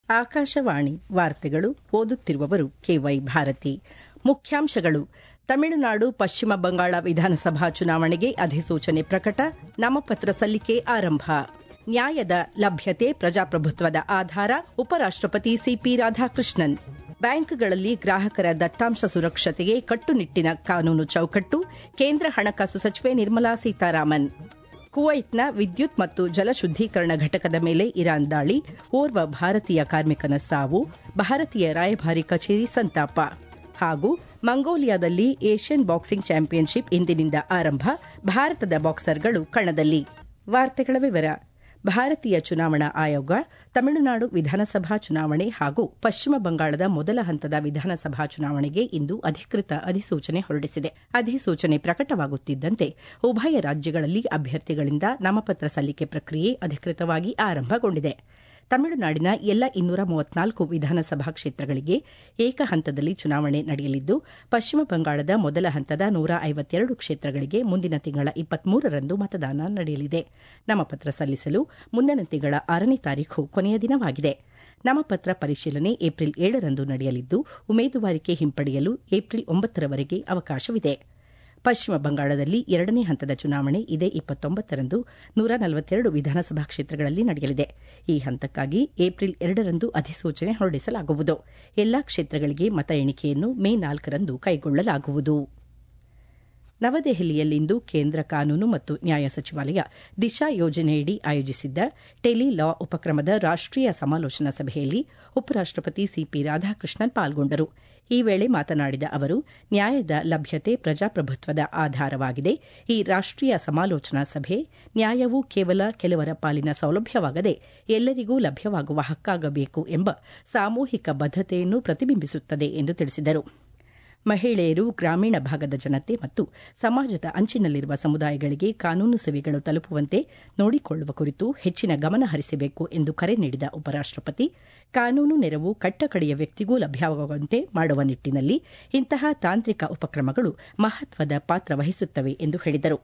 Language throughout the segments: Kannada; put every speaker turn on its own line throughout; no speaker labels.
ಆಕಾಶವಾಣಿ ವಾರ್ತೆಗಳು ಓದುತ್ತಿರುವವರು ಕೆವೈ ಭಾರತಿ ಮುಖ್ಯಾಂಶಗಳು ತಮಿಳುನಾಡು ಪಶ್ಚಿಮ ಬಂಗಾಳ ವಿಧಾನಸಭಾ ಚುನಾವಣೆಗೆ ಅಧಿಸೂಚನೆ ಪ್ರಕಟ ನಾಮಪತ್ರ ಸಲ್ಲಿಕೆ ಆರಂಭ ನ್ಯಾಯದ ಲಭ್ಯತೆ ಪ್ರಜಾಪ್ರಭುತ್ವದ ಆಧಾರ ಉಪರಾಷ್ಟಪತಿ ಸಿಪಿ ರಾಧಾಕೃಷ್ಣನ್ ಬ್ಯಾಂಕ್ಗಳಲ್ಲಿ ಗ್ರಾಹಕರ ದತ್ತಾಂಶ ಸುರಕ್ಷತೆಗೆ ಕಟ್ಟುನಿಟ್ಟಿನ ಕಾನೂನು ಚೌಕಟ್ಟು ಕೇಂದ್ರ ಹಣಕಾಸು ಸಚಿವೆ ನಿರ್ಮಲಾ ಸೀತಾರಾಮನ್ ಕುವೈತ್ನ ವಿದ್ಯುತ್ ಮತ್ತು ಜಲಶುದ್ದೀಕರಣ ಘಟಕದ ಮೇಲೆ ಇರಾನ್ ದಾಳಿ ಓರ್ವ ಭಾರತೀಯ ಕಾರ್ಮಿಕನ ಸಾವು ಭಾರತೀಯ ರಾಯಭಾರಿ ಕಚೇರಿ ಸಂತಾಪ ಹಾಗೂ ಮಂಗೋಲಿಯಾದಲ್ಲಿ ಏಷ್ಯನ್ ಬಾಕ್ಸಿಂಗ್ ಚಾಂಪಿಯನ್ಶಿಪ್ ಇಂದಿನಿಂದ ಆರಂಭ ಭಾರತದ ಬಾಕ್ಸರ್ಗಳು ಕಣದಲ್ಲಿ ವಾರ್ತೆಗಳ ವಿವರ ಭಾರತೀಯ ಚುನಾವಣಾ ಆಯೋಗ ತಮಿಳುನಾಡು ವಿಧಾನಸಭಾ ಚುನಾವಣೆ ಹಾಗೂ ಪಶ್ಚಿಮ ಬಂಗಾಳದ ಮೊದಲ ಹಂತದ ವಿಧಾನಸಭಾ ಚುನಾವಣೆಗೆ ಇಂದು ಅಧಿಕೃತ ಅಧಿಸೂಚನೆ ಹೊರಡಿಸಿದೆ ಅಧಿಸೂಚನೆ ಪ್ರಕಟವಾಗುತ್ತಿದ್ದಂತೆ ಉಭಯ ರಾಜ್ಯಗಳಲ್ಲಿ ಅಭ್ಯರ್ಥಿಗಳಿಂದ ನಾಮಪತ್ರ ಸಲ್ಲಿಕೆ ಪ್ರಕ್ರಿಯೆ ಅಧಿಕೃತವಾಗಿ ಆರಂಭಗೊಂಡಿದೆ ತಮಿಳುನಾಡಿನ ಎಲ್ಲ ಇನ್ನೂರ ಮೂವತ್ನಾಲ್ಕು ವಿಧಾನಸಭಾ ಕ್ಷೇತ್ರಗಳಿಗೆ ಏಕ ಹಂತದಲ್ಲಿ ಚುನಾವಣೆ ನಡೆಯಲಿದ್ದು ಪಶ್ಚಿಮ ಬಂಗಾಳದ ಮೊದಲ ಹಂತದ ನೂರ ಐವತ್ತೆರಡು ಕ್ಷೇತ್ರಗಳಿಗೆ ಮುಂದಿನ ತಿಂಗಳ ಇಪ್ಪತ್ಮೂರರಂದು ಮತದಾನ ನಡೆಯಲಿದೆ ನಾಮಪತ್ರ ಸಲ್ಲಿಸಲು ಮುಂದಿನ ತಿಂಗಳ ಆರನೇ ತಾರೀಖು ಕೊನೆಯ ದಿನವಾಗಿದೆ ನಾಮಪತ್ರ ಪರಿಶೀಲನೆ ಏಪ್ರಿಲ್ ಏಳರಂದು ನಡೆಯಲಿದ್ದು ಉಮೇದುವಾರಿಕೆ ಹಿಂಪಡೆಯಲು ಏಪ್ರಿಲ್ ಒಂಬತ್ತರವರೆಗೆ ಅವಕಾಶವಿದೆ ಪಶ್ಚಿಮ ಬಂಗಾಳದಲ್ಲಿ ಎರಡನೇ ಹಂತದ ಚುನಾವಣೆ ಇದೇ ಇಪ್ಪತ್ತೊಂಬತ್ತರಂದು ನೂರ ನಲವತ್ತೆರಡು ವಿಧಾನಸಭಾ ಕ್ಷೇತ್ರಗಳಲ್ಲಿ ನಡೆಯಲಿದೆ ಈ ಹಂತಕ್ಕಾಗಿ ಏಪ್ರಿಲ್ ಎರಡರಂದು ಅಧಿಸೂಚನೆ ಹೊರಡಿಸಲಾಗುವುದು ಎಲ್ಲಾ ಕ್ಷೇತ್ರಗಳಿಗೆ ಮತ ಎಣಿಕೆಯನ್ನು ಮೇ ನಾಲ್ಕರಂದು ಕೈಗೊಳ್ಳಲಾಗುವುದು ನವದೆಹಲಿಯಲ್ಲಿಂದು ಕೇಂದ್ರ ಕಾನೂನು ಮತ್ತು ನ್ಯಾಯ ಸಚಿವಾಲಯ ದಿಶಾ ಯೋಜನೆಯಡಿ ಆಯೋಜಿಸಿದ್ದ ಟೆಲಿ ಲಾ ಉಪಕ್ರಮದ ರಾಷ್ಟೀಯ ಸಮಾಲೋಚನಾ ಸಭೆಯಲ್ಲಿ ಉಪರಾಷ್ಟಪತಿ ಸಿಪಿ ರಾಧಾಕೃಷ್ಣನ್ ಪಾಲ್ಗೊಂಡರು ಈ ವೇಳೆ ಮಾತನಾಡಿದ ಅವರು ನ್ಯಾಯದ ಲಭ್ಯತೆ ಪ್ರಜಾಪ್ರಭುತ್ವದ ಆಧಾರವಾಗಿದೆ ಈ ರಾಷ್ಟೀಯ ಸಮಾಲೋಚನಾ ಸಭೆ ನ್ಯಾಯವು ಕೇವಲ ಕೆಲವರ ಪಾಲಿನ ಸೌಲಭ್ಯವಾಗದೆ ಎಲ್ಲರಿಗೂ ಲಭ್ಯವಾಗುವ ಹಕ್ಕಾಗಬೇಕು ಎಂಬ ಸಾಮೂಹಿಕ ಬದ್ದತೆಯನ್ನು ಪ್ರತಿಬಿಂಬಿಸುತ್ತದೆ ಎಂದು ತಿಳಿಸಿದರು ಮಹಿಳೆಯರು ಗ್ರಾಮೀಣ ಭಾಗದ ಜನತೆ ಮತ್ತು ಸಮಾಜದ ಅಂಚಿನಲ್ಲಿರುವ ಸಮುದಾಯಗಳಿಗೆ ಕಾನೂನು ಸೇವೆಗಳು ತಲುಪುವಂತೆ ನೋಡಿಕೊಳ್ಳುವ ಕುರಿತು ಹೆಚ್ಚಿನ ಗಮನ ಹರಿಸಬೇಕು ಎಂದು ಕರೆ ನೀಡಿದ ಉಪರಾಷ್ಟಪತಿ ಕಾನೂನು ನೆರವು ಕಟ್ಟಕಡೆಯ ವ್ಯಕ್ತಿಗೂ ಲಭ್ಯವಾಗುವಂತೆ ಮಾಡುವ ನಿಟ್ಟಿನಲ್ಲಿ ಇಂತಹ ತಾಂತ್ರಿಕ ಉಪಕ್ರಮಗಳು ಮಹತ್ವದ ಪಾತ್ರ ವಹಿಸುತ್ತವೆ ಎಂದು ಹೇಳಿದರು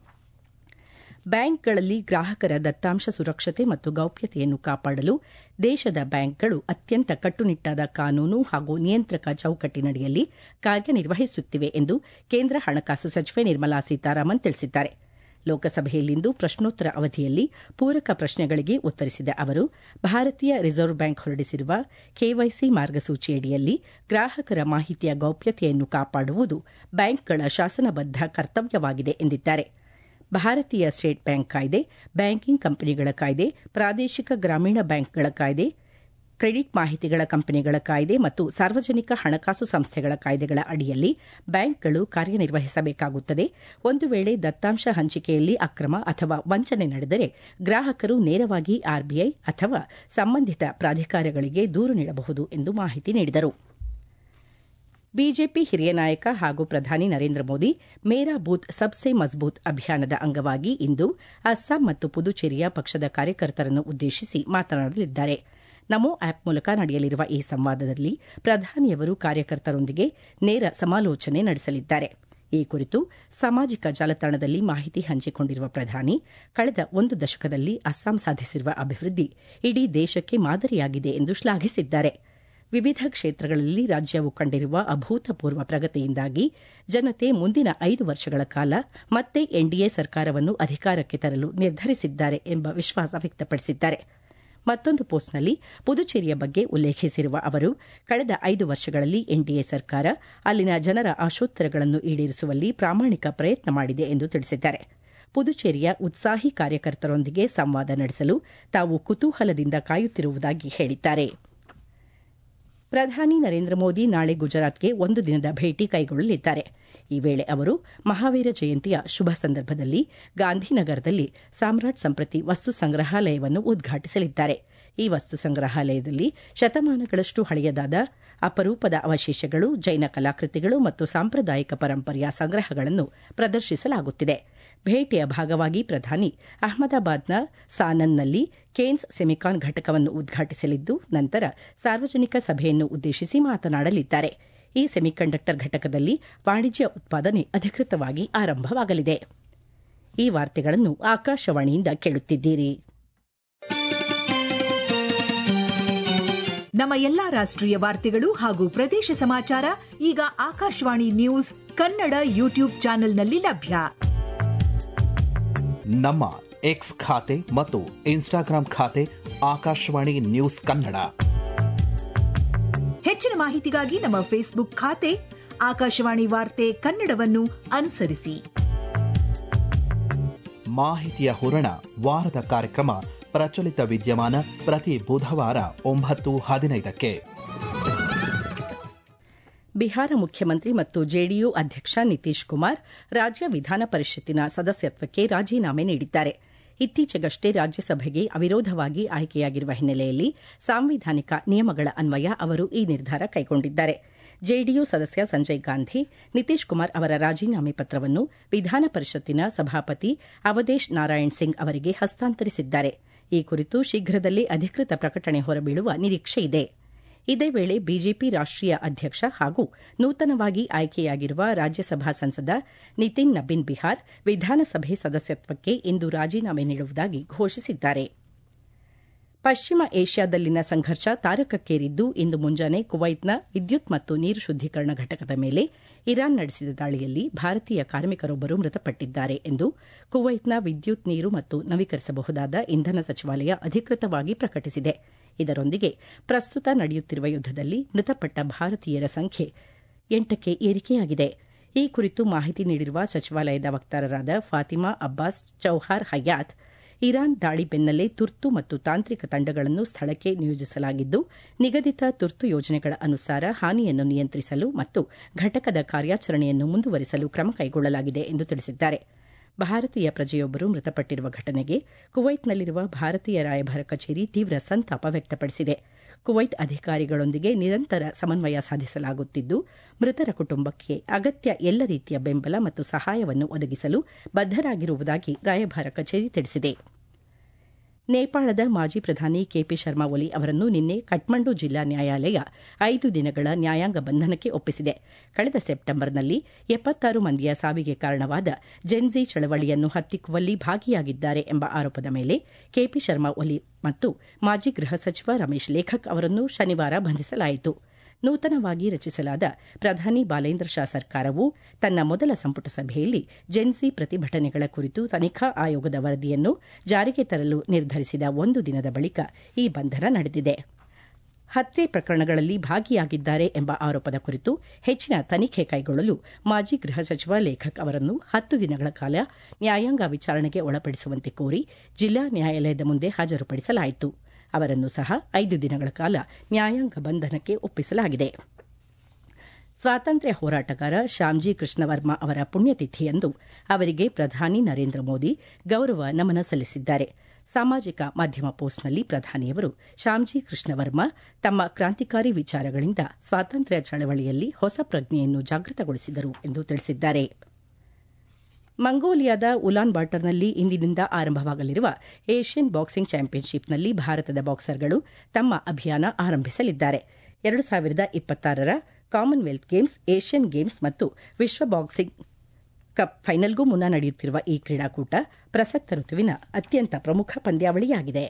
ಬ್ಯಾಂಕ್ಗಳಲ್ಲಿ ಗ್ರಾಹಕರ ದತ್ತಾಂಶ ಸುರಕ್ಷತೆ ಮತ್ತು ಗೌಪ್ಯತೆಯನ್ನು ಕಾಪಾಡಲು ದೇಶದ ಬ್ಯಾಂಕ್ಗಳು ಅತ್ಯಂತ ಕಟ್ಟುನಿಟ್ಟಾದ ಕಾನೂನು ಹಾಗೂ ನಿಯಂತ್ರಕ ಚೌಕಟ್ಟಿನಡಿಯಲ್ಲಿ ಕಾರ್ಯನಿರ್ವಹಿಸುತ್ತಿವೆ ಎಂದು ಕೇಂದ್ರ ಹಣಕಾಸು ಸಚಿವೆ ನಿರ್ಮಲಾ ಸೀತಾರಾಮನ್ ತಿಳಿಸಿದ್ದಾರೆ ಲೋಕಸಭೆಯಲ್ಲಿಂದು ಪ್ರಶ್ನೋತ್ತರ ಅವಧಿಯಲ್ಲಿ ಪೂರಕ ಪ್ರಶ್ನೆಗಳಿಗೆ ಉತ್ತರಿಸಿದ ಅವರು ಭಾರತೀಯ ರಿಸರ್ವ್ ಬ್ಯಾಂಕ್ ಹೊರಡಿಸಿರುವ ಕೆವೈಸಿ ಮಾರ್ಗಸೂಚಿಯಡಿಯಲ್ಲಿ ಗ್ರಾಹಕರ ಮಾಹಿತಿಯ ಗೌಪ್ಯತೆಯನ್ನು ಕಾಪಾಡುವುದು ಬ್ಯಾಂಕ್ಗಳ ಶಾಸನಬದ್ದ ಕರ್ತವ್ಯವಾಗಿದೆ ಎಂದಿದ್ದಾರೆ ಭಾರತೀಯ ಸ್ಟೇಟ್ ಬ್ಯಾಂಕ್ ಕಾಯ್ದೆ ಬ್ಯಾಂಕಿಂಗ್ ಕಂಪನಿಗಳ ಕಾಯ್ದೆ ಪ್ರಾದೇಶಿಕ ಗ್ರಾಮೀಣ ಬ್ಯಾಂಕ್ಗಳ ಕಾಯ್ದೆ ಕ್ರೆಡಿಟ್ ಮಾಹಿತಿಗಳ ಕಂಪನಿಗಳ ಕಾಯ್ದೆ ಮತ್ತು ಸಾರ್ವಜನಿಕ ಹಣಕಾಸು ಸಂಸ್ಥೆಗಳ ಕಾಯ್ದೆಗಳ ಅಡಿಯಲ್ಲಿ ಬ್ಯಾಂಕ್ಗಳು ಕಾರ್ಯನಿರ್ವಹಿಸಬೇಕಾಗುತ್ತದೆ ಒಂದು ವೇಳೆ ದತ್ತಾಂಶ ಹಂಚಿಕೆಯಲ್ಲಿ ಅಕ್ರಮ ಅಥವಾ ವಂಚನೆ ನಡೆದರೆ ಗ್ರಾಹಕರು ನೇರವಾಗಿ ಆರ್ಬಿಐ ಅಥವಾ ಸಂಬಂಧಿತ ಪ್ರಾಧಿಕಾರಗಳಿಗೆ ದೂರು ನೀಡಬಹುದು ಎಂದು ಮಾಹಿತಿ ನೀಡಿದರು ಬಿಜೆಪಿ ಹಿರಿಯ ನಾಯಕ ಹಾಗೂ ಪ್ರಧಾನಿ ನರೇಂದ್ರ ಮೋದಿ ಮೇರಾ ಬೂತ್ ಸಬ್ಸೆ ಮಜ್ಬೂತ್ ಅಭಿಯಾನದ ಅಂಗವಾಗಿ ಇಂದು ಅಸ್ಸಾಂ ಮತ್ತು ಪುದುಚೇರಿಯ ಪಕ್ಷದ ಕಾರ್ಯಕರ್ತರನ್ನು ಉದ್ದೇಶಿಸಿ ಮಾತನಾಡಲಿದ್ದಾರೆ ನಮೋ ಆಪ್ ಮೂಲಕ ನಡೆಯಲಿರುವ ಈ ಸಂವಾದದಲ್ಲಿ ಪ್ರಧಾನಿಯವರು ಕಾರ್ಯಕರ್ತರೊಂದಿಗೆ ನೇರ ಸಮಾಲೋಚನೆ ನಡೆಸಲಿದ್ದಾರೆ ಈ ಕುರಿತು ಸಾಮಾಜಿಕ ಜಾಲತಾಣದಲ್ಲಿ ಮಾಹಿತಿ ಹಂಚಿಕೊಂಡಿರುವ ಪ್ರಧಾನಿ ಕಳೆದ ಒಂದು ದಶಕದಲ್ಲಿ ಅಸ್ಸಾಂ ಸಾಧಿಸಿರುವ ಅಭಿವೃದ್ಧಿ ಇಡೀ ದೇಶಕ್ಕೆ ಮಾದರಿಯಾಗಿದೆ ಎಂದು ಶ್ಲಾಘಿಸಿದ್ದಾರೆ ವಿವಿಧ ಕ್ಷೇತ್ರಗಳಲ್ಲಿ ರಾಜ್ಯವು ಕಂಡಿರುವ ಅಭೂತಪೂರ್ವ ಪ್ರಗತಿಯಿಂದಾಗಿ ಜನತೆ ಮುಂದಿನ ಐದು ವರ್ಷಗಳ ಕಾಲ ಮತ್ತೆ ಎನ್ಡಿಎ ಸರ್ಕಾರವನ್ನು ಅಧಿಕಾರಕ್ಕೆ ತರಲು ನಿರ್ಧರಿಸಿದ್ದಾರೆ ಎಂಬ ವಿಶ್ವಾಸ ವ್ಯಕ್ತಪಡಿಸಿದ್ದಾರೆ ಮತ್ತೊಂದು ಪೋಸ್ಟ್ನಲ್ಲಿ ಪುದುಚೇರಿಯ ಬಗ್ಗೆ ಉಲ್ಲೇಖಿಸಿರುವ ಅವರು ಕಳೆದ ಐದು ವರ್ಷಗಳಲ್ಲಿ ಎನ್ಡಿಎ ಸರ್ಕಾರ ಅಲ್ಲಿನ ಜನರ ಆಶೋತ್ತರಗಳನ್ನು ಈಡೇರಿಸುವಲ್ಲಿ ಪ್ರಾಮಾಣಿಕ ಪ್ರಯತ್ನ ಮಾಡಿದೆ ಎಂದು ತಿಳಿಸಿದ್ದಾರೆ ಪುದುಚೇರಿಯ ಉತ್ಸಾಹಿ ಕಾರ್ಯಕರ್ತರೊಂದಿಗೆ ಸಂವಾದ ನಡೆಸಲು ತಾವು ಕುತೂಹಲದಿಂದ ಕಾಯುತ್ತಿರುವುದಾಗಿ ಹೇಳಿದ್ದಾರೆ ಪ್ರಧಾನಿ ನರೇಂದ್ರ ಮೋದಿ ನಾಳೆ ಗುಜರಾತ್ಗೆ ಒಂದು ದಿನದ ಭೇಟಿ ಕೈಗೊಳ್ಳಲಿದ್ದಾರೆ ಈ ವೇಳೆ ಅವರು ಮಹಾವೀರ ಜಯಂತಿಯ ಶುಭ ಸಂದರ್ಭದಲ್ಲಿ ಗಾಂಧಿನಗರದಲ್ಲಿ ಸಾಮ್ರಾಟ್ ಸಂಪ್ರತಿ ವಸ್ತು ಸಂಗ್ರಹಾಲಯವನ್ನು ಉದ್ಘಾಟಿಸಲಿದ್ದಾರೆ ಈ ವಸ್ತು ಸಂಗ್ರಹಾಲಯದಲ್ಲಿ ಶತಮಾನಗಳಷ್ಟು ಹಳೆಯದಾದ ಅಪರೂಪದ ಅವಶೇಷಗಳು ಜೈನ ಕಲಾಕೃತಿಗಳು ಮತ್ತು ಸಾಂಪ್ರದಾಯಿಕ ಪರಂಪರೆಯ ಸಂಗ್ರಹಗಳನ್ನು ಪ್ರದರ್ಶಿಸಲಾಗುತ್ತಿದೆ ಭೇಟಿಯ ಭಾಗವಾಗಿ ಪ್ರಧಾನಿ ಅಹಮದಾಬಾದ್ನ ಸಾನನ್ನಲ್ಲಿ ಕೇನ್ಸ್ ಸೆಮಿಕಾನ್ ಘಟಕವನ್ನು ಉದ್ಘಾಟಿಸಲಿದ್ದು ನಂತರ ಸಾರ್ವಜನಿಕ ಸಭೆಯನ್ನು ಉದ್ದೇಶಿಸಿ ಮಾತನಾಡಲಿದ್ದಾರೆ ಈ ಸೆಮಿಕಂಡಕ್ಟರ್ ಘಟಕದಲ್ಲಿ ವಾಣಿಜ್ಯ ಉತ್ಪಾದನೆ ಅಧಿಕೃತವಾಗಿ ಆರಂಭವಾಗಲಿದೆ ಈ ವಾರ್ತೆಗಳನ್ನು ಆಕಾಶವಾಣಿಯಿಂದ ಕೇಳುತ್ತಿದ್ದೀರಿ
ನಮ್ಮ ಎಲ್ಲಾ ರಾಷ್ಟ್ರೀಯ ವಾರ್ತೆಗಳು ಹಾಗೂ ಪ್ರದೇಶ ಸಮಾಚಾರ ಈಗ ಆಕಾಶವಾಣಿ ನ್ಯೂಸ್ ಕನ್ನಡ ಯೂಟ್ಯೂಬ್ ಚಾನೆಲ್ನಲ್ಲಿ ಲಭ್ಯ
ನಮ್ಮ ಎಕ್ಸ್ ಖಾತೆ ಮತ್ತು ಇನ್ಸ್ಟಾಗ್ರಾಂ ಖಾತೆ ಆಕಾಶವಾಣಿ ನ್ಯೂಸ್ ಕನ್ನಡ
ಹೆಚ್ಚಿನ ಮಾಹಿತಿಗಾಗಿ ನಮ್ಮ ಫೇಸ್ಬುಕ್ ಖಾತೆ ಆಕಾಶವಾಣಿ ವಾರ್ತೆ ಕನ್ನಡವನ್ನು ಅನುಸರಿಸಿ
ಮಾಹಿತಿಯ ಹೂರಣ ವಾರದ ಕಾರ್ಯಕ್ರಮ ಪ್ರಚಲಿತ ವಿದ್ಯಮಾನ ಪ್ರತಿ ಬುಧವಾರ ಒಂಬತ್ತು ಹದಿನೈದಕ್ಕೆ
ಬಿಹಾರ ಮುಖ್ಯಮಂತ್ರಿ ಮತ್ತು ಜೆಡಿಯು ಅಧ್ಯಕ್ಷ ನಿತೀಶ್ ಕುಮಾರ್ ರಾಜ್ಯ ವಿಧಾನ ಪರಿಷತ್ತಿನ ಸದಸ್ಯತ್ವಕ್ಕೆ ರಾಜೀನಾಮೆ ನೀಡಿದ್ದಾರೆ ಇತ್ತೀಚೆಗಷ್ಟೇ ರಾಜ್ಯಸಭೆಗೆ ಅವಿರೋಧವಾಗಿ ಆಯ್ಕೆಯಾಗಿರುವ ಹಿನ್ನೆಲೆಯಲ್ಲಿ ಸಾಂವಿಧಾನಿಕ ನಿಯಮಗಳ ಅನ್ವಯ ಅವರು ಈ ನಿರ್ಧಾರ ಕೈಗೊಂಡಿದ್ದಾರೆ ಜೆಡಿಯು ಸದಸ್ಯ ಸಂಜಯ್ ಗಾಂಧಿ ನಿತೀಶ್ ಕುಮಾರ್ ಅವರ ರಾಜೀನಾಮೆ ಪತ್ರವನ್ನು ವಿಧಾನ ಪರಿಷತ್ತಿನ ಸಭಾಪತಿ ಅವಧೇಶ್ ನಾರಾಯಣ್ ಸಿಂಗ್ ಅವರಿಗೆ ಹಸ್ತಾಂತರಿಸಿದ್ದಾರೆ ಈ ಕುರಿತು ಶೀಘ್ರದಲ್ಲೇ ಅಧಿಕೃತ ಪ್ರಕಟಣೆ ಹೊರಬೀಳುವ ನಿರೀಕ್ಷೆಯಿದೆ ಇದೇ ವೇಳೆ ಬಿಜೆಪಿ ರಾಷ್ಟೀಯ ಅಧ್ಯಕ್ಷ ಹಾಗೂ ನೂತನವಾಗಿ ಆಯ್ಕೆಯಾಗಿರುವ ರಾಜ್ಯಸಭಾ ಸಂಸದ ನಿತಿನ್ ನಬಿನ್ ಬಿಹಾರ್ ವಿಧಾನಸಭೆ ಸದಸ್ಯತ್ವಕ್ಕೆ ಇಂದು ರಾಜೀನಾಮೆ ನೀಡುವುದಾಗಿ ಘೋಷಿಸಿದ್ದಾರೆ ಪಶ್ಚಿಮ ಏಷ್ಯಾದಲ್ಲಿನ ಸಂಘರ್ಷ ತಾರಕಕ್ಕೇರಿದ್ದು ಇಂದು ಮುಂಜಾನೆ ಕುವೈತ್ನ ವಿದ್ಯುತ್ ಮತ್ತು ನೀರು ಶುದ್ದೀಕರಣ ಘಟಕದ ಮೇಲೆ ಇರಾನ್ ನಡೆಸಿದ ದಾಳಿಯಲ್ಲಿ ಭಾರತೀಯ ಕಾರ್ಮಿಕರೊಬ್ಬರು ಮೃತಪಟ್ಟಿದ್ದಾರೆ ಎಂದು ಕುವೈತ್ನ ವಿದ್ಯುತ್ ನೀರು ಮತ್ತು ನವೀಕರಿಸಬಹುದಾದ ಇಂಧನ ಸಚಿವಾಲಯ ಅಧಿಕೃತವಾಗಿ ಪ್ರಕಟಿಸಿದೆ ಇದರೊಂದಿಗೆ ಪ್ರಸ್ತುತ ನಡೆಯುತ್ತಿರುವ ಯುದ್ದದಲ್ಲಿ ಮೃತಪಟ್ಟ ಭಾರತೀಯರ ಸಂಖ್ಯೆ ಎಂಟಕ್ಕೆ ಏರಿಕೆಯಾಗಿದೆ ಈ ಕುರಿತು ಮಾಹಿತಿ ನೀಡಿರುವ ಸಚಿವಾಲಯದ ವಕ್ತಾರರಾದ ಫಾತಿಮಾ ಅಬ್ಬಾಸ್ ಚೌಹಾರ್ ಹಯಾತ್ ಇರಾನ್ ದಾಳಿ ಬೆನ್ನಲ್ಲೇ ತುರ್ತು ಮತ್ತು ತಾಂತ್ರಿಕ ತಂಡಗಳನ್ನು ಸ್ಥಳಕ್ಕೆ ನಿಯೋಜಿಸಲಾಗಿದ್ದು ನಿಗದಿತ ತುರ್ತು ಯೋಜನೆಗಳ ಅನುಸಾರ ಹಾನಿಯನ್ನು ನಿಯಂತ್ರಿಸಲು ಮತ್ತು ಘಟಕದ ಕಾರ್ಯಾಚರಣೆಯನ್ನು ಮುಂದುವರಿಸಲು ಕ್ರಮ ಕೈಗೊಳ್ಳಲಾಗಿದೆ ಎಂದು ತಿಳಿಸಿದ್ದಾರೆ ಭಾರತೀಯ ಪ್ರಜೆಯೊಬ್ಬರು ಮೃತಪಟ್ಟಿರುವ ಘಟನೆಗೆ ಕುವೈತ್ನಲ್ಲಿರುವ ಭಾರತೀಯ ರಾಯಭಾರ ಕಚೇರಿ ತೀವ್ರ ಸಂತಾಪ ವ್ಯಕ್ತಪಡಿಸಿದೆ ಕುವೈತ್ ಅಧಿಕಾರಿಗಳೊಂದಿಗೆ ನಿರಂತರ ಸಮನ್ವಯ ಸಾಧಿಸಲಾಗುತ್ತಿದ್ದು ಮೃತರ ಕುಟುಂಬಕ್ಕೆ ಅಗತ್ಯ ಎಲ್ಲ ರೀತಿಯ ಬೆಂಬಲ ಮತ್ತು ಸಹಾಯವನ್ನು ಒದಗಿಸಲು ಬದ್ದರಾಗಿರುವುದಾಗಿ ರಾಯಭಾರ ಕಚೇರಿ ತಿಳಿಸಿದೆ ನೇಪಾಳದ ಮಾಜಿ ಪ್ರಧಾನಿ ಕೆಪಿ ಶರ್ಮಾ ಒಲಿ ಅವರನ್ನು ನಿನ್ನೆ ಕಠ್ಮಂಡು ಜಿಲ್ಲಾ ನ್ಯಾಯಾಲಯ ಐದು ದಿನಗಳ ನ್ಯಾಯಾಂಗ ಬಂಧನಕ್ಕೆ ಒಪ್ಪಿಸಿದೆ ಕಳೆದ ಸೆಪ್ಟೆಂಬರ್ನಲ್ಲಿ ಎಪ್ಪತ್ತಾರು ಮಂದಿಯ ಸಾವಿಗೆ ಕಾರಣವಾದ ಜೆನ್ಜಿ ಚಳವಳಿಯನ್ನು ಹತ್ತಿಕ್ಕುವಲ್ಲಿ ಭಾಗಿಯಾಗಿದ್ದಾರೆ ಎಂಬ ಆರೋಪದ ಮೇಲೆ ಕೆಪಿ ಶರ್ಮಾ ಒಲಿ ಮತ್ತು ಮಾಜಿ ಗೃಹ ಸಚಿವ ರಮೇಶ್ ಲೇಖಕ್ ಅವರನ್ನು ಶನಿವಾರ ಬಂಧಿಸಲಾಯಿತು ನೂತನವಾಗಿ ರಚಿಸಲಾದ ಪ್ರಧಾನಿ ಬಾಲೇಂದ್ರ ಶಾ ಸರ್ಕಾರವು ತನ್ನ ಮೊದಲ ಸಂಪುಟ ಸಭೆಯಲ್ಲಿ ಜೆನ್ಸಿ ಪ್ರತಿಭಟನೆಗಳ ಕುರಿತು ತನಿಖಾ ಆಯೋಗದ ವರದಿಯನ್ನು ಜಾರಿಗೆ ತರಲು ನಿರ್ಧರಿಸಿದ ಒಂದು ದಿನದ ಬಳಿಕ ಈ ಬಂಧನ ನಡೆದಿದೆ ಹತ್ಯೆ ಪ್ರಕರಣಗಳಲ್ಲಿ ಭಾಗಿಯಾಗಿದ್ದಾರೆ ಎಂಬ ಆರೋಪದ ಕುರಿತು ಹೆಚ್ಚಿನ ತನಿಖೆ ಕೈಗೊಳ್ಳಲು ಮಾಜಿ ಗೃಹ ಸಚಿವ ಲೇಖಕ್ ಅವರನ್ನು ಹತ್ತು ದಿನಗಳ ಕಾಲ ನ್ಯಾಯಾಂಗ ವಿಚಾರಣೆಗೆ ಒಳಪಡಿಸುವಂತೆ ಕೋರಿ ಜಿಲ್ಲಾ ನ್ಯಾಯಾಲಯದ ಮುಂದೆ ಹಾಜರುಪಡಿಸಲಾಯಿತು ಅವರನ್ನು ಸಹ ಐದು ದಿನಗಳ ಕಾಲ ನ್ಯಾಯಾಂಗ ಬಂಧನಕ್ಕೆ ಒಪ್ಪಿಸಲಾಗಿದೆ ಸ್ವಾತಂತ್ರ್ಯ ಹೋರಾಟಗಾರ ಶ್ಯಾಮ್ಜಿ ಕೃಷ್ಣ ವರ್ಮಾ ಅವರ ಪುಣ್ಯತಿಥಿಯಂದು ಅವರಿಗೆ ಪ್ರಧಾನಿ ನರೇಂದ್ರ ಮೋದಿ ಗೌರವ ನಮನ ಸಲ್ಲಿಸಿದ್ದಾರೆ ಸಾಮಾಜಿಕ ಮಾಧ್ಯಮ ಪೋಸ್ಟ್ನಲ್ಲಿ ಪ್ರಧಾನಿಯವರು ಶ್ಯಾಮ್ಜಿ ಕೃಷ್ಣ ವರ್ಮಾ ತಮ್ಮ ಕ್ರಾಂತಿಕಾರಿ ವಿಚಾರಗಳಿಂದ ಸ್ವಾತಂತ್ರ್ಯ ಚಳವಳಿಯಲ್ಲಿ ಹೊಸ ಪ್ರಜ್ಞೆಯನ್ನು ಜಾಗೃತಗೊಳಿಸಿದರು ಎಂದು ತಿಳಿಸಿದ್ದಾರೆ ಮಂಗೋಲಿಯಾದ ಉಲಾನ್ ಬಾಟರ್ನಲ್ಲಿ ಇಂದಿನಿಂದ ಆರಂಭವಾಗಲಿರುವ ಏಷ್ಯನ್ ಬಾಕ್ಸಿಂಗ್ ಚಾಂಪಿಯನ್ಶಿಪ್ನಲ್ಲಿ ಭಾರತದ ಬಾಕ್ಸರ್ಗಳು ತಮ್ಮ ಅಭಿಯಾನ ಆರಂಭಿಸಲಿದ್ದಾರೆ ಎರಡು ಸಾವಿರದ ಇಪ್ಪತ್ತಾರರ ಕಾಮನ್ವೆಲ್ತ್ ಗೇಮ್ಸ್ ಏಷ್ಯನ್ ಗೇಮ್ಸ್ ಮತ್ತು ವಿಶ್ವ ಬಾಕ್ಸಿಂಗ್ ಕಪ್ ಫೈನಲ್ಗೂ ಮುನ್ನ ನಡೆಯುತ್ತಿರುವ ಈ ಕ್ರೀಡಾಕೂಟ ಪ್ರಸಕ್ತ ಋತುವಿನ ಅತ್ಯಂತ ಪ್ರಮುಖ ಪಂದ್ಯಾವಳಿಯಾಗಿದೆ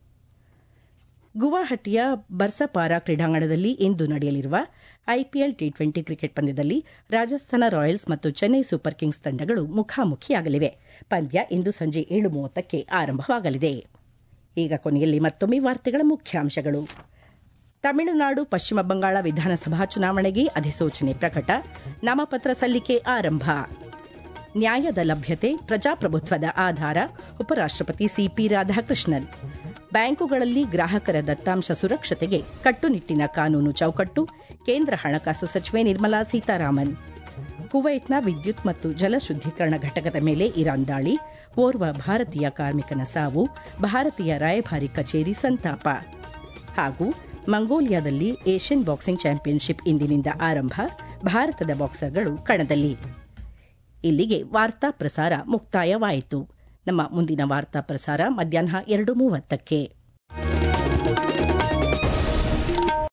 ಗುವಾಹಟಿಯ ಬರ್ಸಪಾರಾ ಕ್ರೀಡಾಂಗಣದಲ್ಲಿ ಇಂದು ನಡೆಯಲಿರುವ ಐಪಿಎಲ್ ಟಿ ಟ್ವೆಂಟಿ ಕ್ರಿಕೆಟ್ ಪಂದ್ಯದಲ್ಲಿ ರಾಜಸ್ಥಾನ ರಾಯಲ್ಸ್ ಮತ್ತು ಚೆನ್ನೈ ಸೂಪರ್ ಕಿಂಗ್ಸ್ ತಂಡಗಳು ಮುಖಾಮುಖಿಯಾಗಲಿವೆ ಪಂದ್ಯ ಇಂದು ಸಂಜೆ ಏಳು ಮೂವತ್ತಕ್ಕೆ ಆರಂಭವಾಗಲಿದೆ ಈಗ ಕೊನೆಯಲ್ಲಿ ಮತ್ತೊಮ್ಮೆ ವಾರ್ತೆಗಳ ಮುಖ್ಯಾಂಶಗಳು ತಮಿಳುನಾಡು ಪಶ್ಚಿಮ ಬಂಗಾಳ ವಿಧಾನಸಭಾ ಚುನಾವಣೆಗೆ ಅಧಿಸೂಚನೆ ಪ್ರಕಟ ನಾಮಪತ್ರ ಸಲ್ಲಿಕೆ ಆರಂಭ ನ್ಯಾಯದ ಲಭ್ಯತೆ ಪ್ರಜಾಪ್ರಭುತ್ವದ ಆಧಾರ ಉಪರಾಷ್ಟಪತಿ ಸಿಪಿ ರಾಧಾಕೃಷ್ಣನ್ ಬ್ಯಾಂಕುಗಳಲ್ಲಿ ಗ್ರಾಹಕರ ದತ್ತಾಂಶ ಸುರಕ್ಷತೆಗೆ ಕಟ್ಟುನಿಟ್ಟಿನ ಕಾನೂನು ಚೌಕಟ್ಟು ಕೇಂದ್ರ ಹಣಕಾಸು ಸಚಿವೆ ನಿರ್ಮಲಾ ಸೀತಾರಾಮನ್ ಕುವೈತ್ನ ವಿದ್ಯುತ್ ಮತ್ತು ಜಲ ಶುದ್ದೀಕರಣ ಘಟಕದ ಮೇಲೆ ಇರಾನ್ ದಾಳಿ ಓರ್ವ ಭಾರತೀಯ ಕಾರ್ಮಿಕನ ಸಾವು ಭಾರತೀಯ ರಾಯಭಾರಿ ಕಚೇರಿ ಸಂತಾಪ ಹಾಗೂ ಮಂಗೋಲಿಯಾದಲ್ಲಿ ಏಷ್ಯನ್ ಬಾಕ್ಸಿಂಗ್ ಚಾಂಪಿಯನ್ಶಿಪ್ ಇಂದಿನಿಂದ ಆರಂಭ ಭಾರತದ ಬಾಕ್ಸರ್ಗಳು ಕಣದಲ್ಲಿ ಇಲ್ಲಿಗೆ ವಾರ್ತಾ ಪ್ರಸಾರ ಮುಕ್ತಾಯವಾಯಿತು ನಮ್ಮ ಮುಂದಿನ ವಾರ್ತಾ ಪ್ರಸಾರ ಮಧ್ಯಾಹ್ನ ಎರಡು ಮೂವತ್ತಕ್ಕೆ